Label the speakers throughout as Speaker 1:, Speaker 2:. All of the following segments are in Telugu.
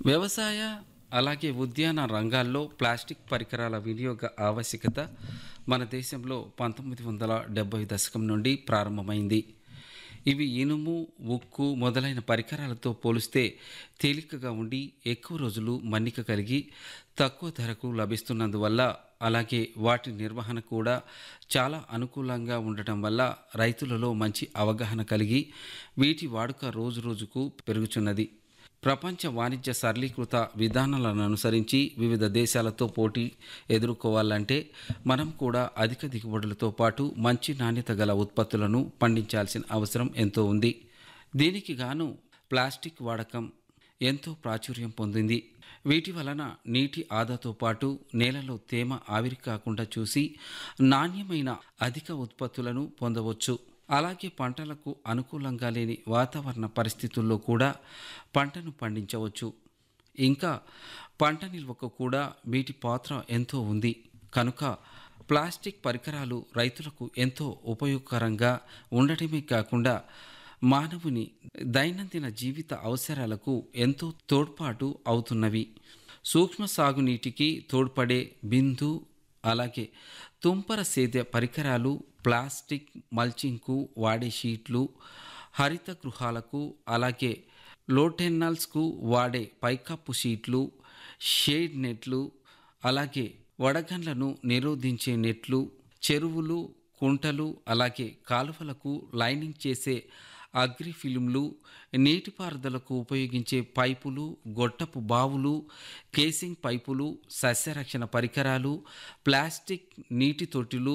Speaker 1: వ్యవసాయ అలాగే ఉద్యాన రంగాల్లో ప్లాస్టిక్ పరికరాల వినియోగ ఆవశ్యకత మన దేశంలో పంతొమ్మిది వందల డెబ్బై దశకం నుండి ప్రారంభమైంది ఇవి ఇనుము ఉక్కు మొదలైన పరికరాలతో పోలిస్తే తేలికగా ఉండి ఎక్కువ రోజులు మన్నిక కలిగి తక్కువ ధరకు లభిస్తున్నందువల్ల అలాగే వాటి నిర్వహణ కూడా చాలా అనుకూలంగా ఉండటం వల్ల రైతులలో మంచి అవగాహన కలిగి వీటి వాడుక రోజు రోజుకు పెరుగుచున్నది ప్రపంచ వాణిజ్య సరళీకృత విధానాలను అనుసరించి వివిధ దేశాలతో పోటీ ఎదుర్కోవాలంటే మనం కూడా అధిక దిగుబడులతో పాటు మంచి నాణ్యత గల ఉత్పత్తులను పండించాల్సిన అవసరం ఎంతో ఉంది దీనికి గాను ప్లాస్టిక్ వాడకం ఎంతో ప్రాచుర్యం పొందింది వీటి వలన నీటి ఆదాతో పాటు నేలలో తేమ ఆవిరి కాకుండా చూసి నాణ్యమైన అధిక ఉత్పత్తులను పొందవచ్చు అలాగే పంటలకు అనుకూలంగా లేని వాతావరణ పరిస్థితుల్లో కూడా పంటను పండించవచ్చు ఇంకా పంట నిల్వకు కూడా వీటి పాత్ర ఎంతో ఉంది కనుక ప్లాస్టిక్ పరికరాలు రైతులకు ఎంతో ఉపయోగకరంగా ఉండటమే కాకుండా మానవుని దైనందిన జీవిత అవసరాలకు ఎంతో తోడ్పాటు అవుతున్నవి సూక్ష్మ సాగునీటికి తోడ్పడే బిందు అలాగే తుంపర సేద్య పరికరాలు ప్లాస్టిక్ మల్చింగ్కు వాడే షీట్లు హరిత గృహాలకు అలాగే లోటెన్నల్స్కు వాడే పైకప్పు షీట్లు షేడ్ నెట్లు అలాగే వడగండ్లను నిరోధించే నెట్లు చెరువులు కుంటలు అలాగే కాలువలకు లైనింగ్ చేసే అగ్రి ఫిల్మ్లు నీటిపారుదలకు ఉపయోగించే పైపులు గొట్టపు బావులు కేసింగ్ పైపులు సస్యరక్షణ పరికరాలు ప్లాస్టిక్ నీటి తొట్టిలు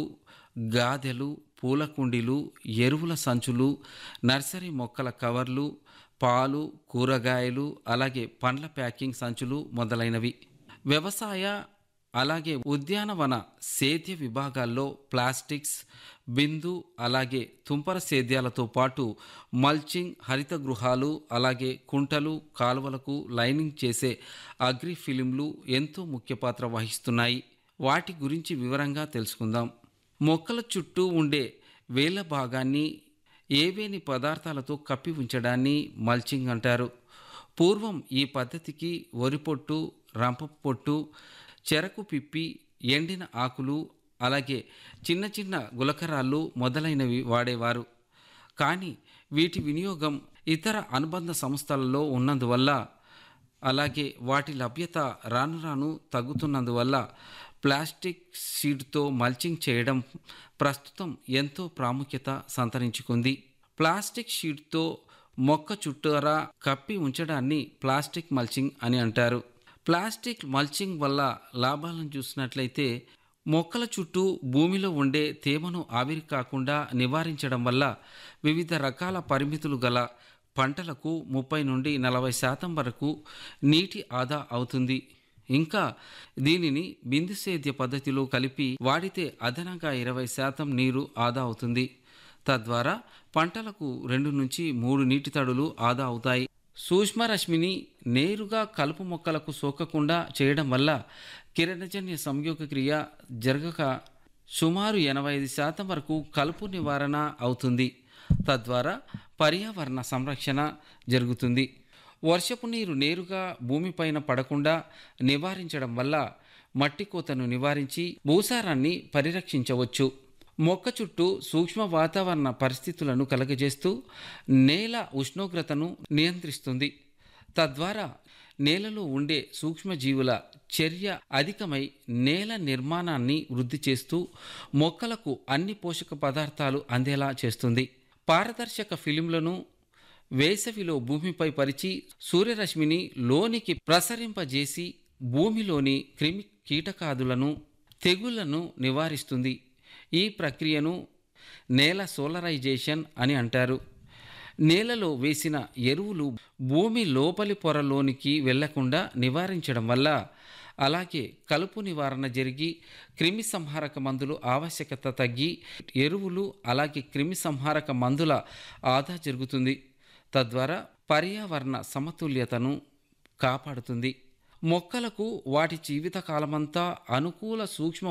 Speaker 1: గాదెలు పూల కుండీలు ఎరువుల సంచులు నర్సరీ మొక్కల కవర్లు పాలు కూరగాయలు అలాగే పండ్ల ప్యాకింగ్ సంచులు మొదలైనవి వ్యవసాయ అలాగే ఉద్యానవన సేద్య విభాగాల్లో ప్లాస్టిక్స్ బిందు అలాగే తుంపర సేద్యాలతో పాటు మల్చింగ్ హరిత గృహాలు అలాగే కుంటలు కాలువలకు లైనింగ్ చేసే అగ్రి ఫిలింలు ఎంతో ముఖ్య పాత్ర వహిస్తున్నాయి వాటి గురించి వివరంగా తెలుసుకుందాం మొక్కల చుట్టూ ఉండే వేల భాగాన్ని ఏవేని పదార్థాలతో కప్పి ఉంచడాన్ని మల్చింగ్ అంటారు పూర్వం ఈ పద్ధతికి వరి పొట్టు రంప పొట్టు చెరకు పిప్పి ఎండిన ఆకులు అలాగే చిన్న చిన్న గులకరాళ్ళు మొదలైనవి వాడేవారు కానీ వీటి వినియోగం ఇతర అనుబంధ సంస్థలలో ఉన్నందువల్ల అలాగే వాటి లభ్యత రాను రాను తగ్గుతున్నందువల్ల ప్లాస్టిక్ షీట్తో మల్చింగ్ చేయడం ప్రస్తుతం ఎంతో ప్రాముఖ్యత సంతరించుకుంది ప్లాస్టిక్ షీట్తో మొక్క చుట్టూరా కప్పి ఉంచడాన్ని ప్లాస్టిక్ మల్చింగ్ అని అంటారు ప్లాస్టిక్ మల్చింగ్ వల్ల లాభాలను చూసినట్లయితే మొక్కల చుట్టూ భూమిలో ఉండే తేమను ఆవిరి కాకుండా నివారించడం వల్ల వివిధ రకాల పరిమితులు గల పంటలకు ముప్పై నుండి నలభై శాతం వరకు నీటి ఆదా అవుతుంది ఇంకా దీనిని బిందు సేద్య పద్ధతిలో కలిపి వాడితే అదనంగా ఇరవై శాతం నీరు ఆదా అవుతుంది తద్వారా పంటలకు రెండు నుంచి మూడు నీటి తడులు ఆదా అవుతాయి సూక్ష్మరశ్మిని నేరుగా కలుపు మొక్కలకు సోకకుండా చేయడం వల్ల కిరణజన్య సంయోగ క్రియ జరగక సుమారు ఎనభై ఐదు శాతం వరకు కలుపు నివారణ అవుతుంది తద్వారా పర్యావరణ సంరక్షణ జరుగుతుంది వర్షపు నీరు నేరుగా భూమిపైన పడకుండా నివారించడం వల్ల మట్టి కోతను నివారించి భూసారాన్ని పరిరక్షించవచ్చు మొక్క చుట్టూ సూక్ష్మ వాతావరణ పరిస్థితులను కలగజేస్తూ నేల ఉష్ణోగ్రతను నియంత్రిస్తుంది తద్వారా నేలలో ఉండే సూక్ష్మజీవుల చర్య అధికమై నేల నిర్మాణాన్ని వృద్ధి చేస్తూ మొక్కలకు అన్ని పోషక పదార్థాలు అందేలా చేస్తుంది పారదర్శక ఫిలింలను వేసవిలో భూమిపై పరిచి సూర్యరశ్మిని లోనికి ప్రసరింపజేసి భూమిలోని క్రిమి కీటకాదులను తెగుళ్లను నివారిస్తుంది ఈ ప్రక్రియను నేల సోలరైజేషన్ అని అంటారు నేలలో వేసిన ఎరువులు భూమి లోపలి పొరలోనికి వెళ్లకుండా నివారించడం వల్ల అలాగే కలుపు నివారణ జరిగి క్రిమి సంహారక మందులు ఆవశ్యకత తగ్గి ఎరువులు అలాగే క్రిమి సంహారక మందుల ఆదా జరుగుతుంది తద్వారా పర్యావరణ సమతుల్యతను కాపాడుతుంది మొక్కలకు వాటి జీవితకాలమంతా అనుకూల సూక్ష్మ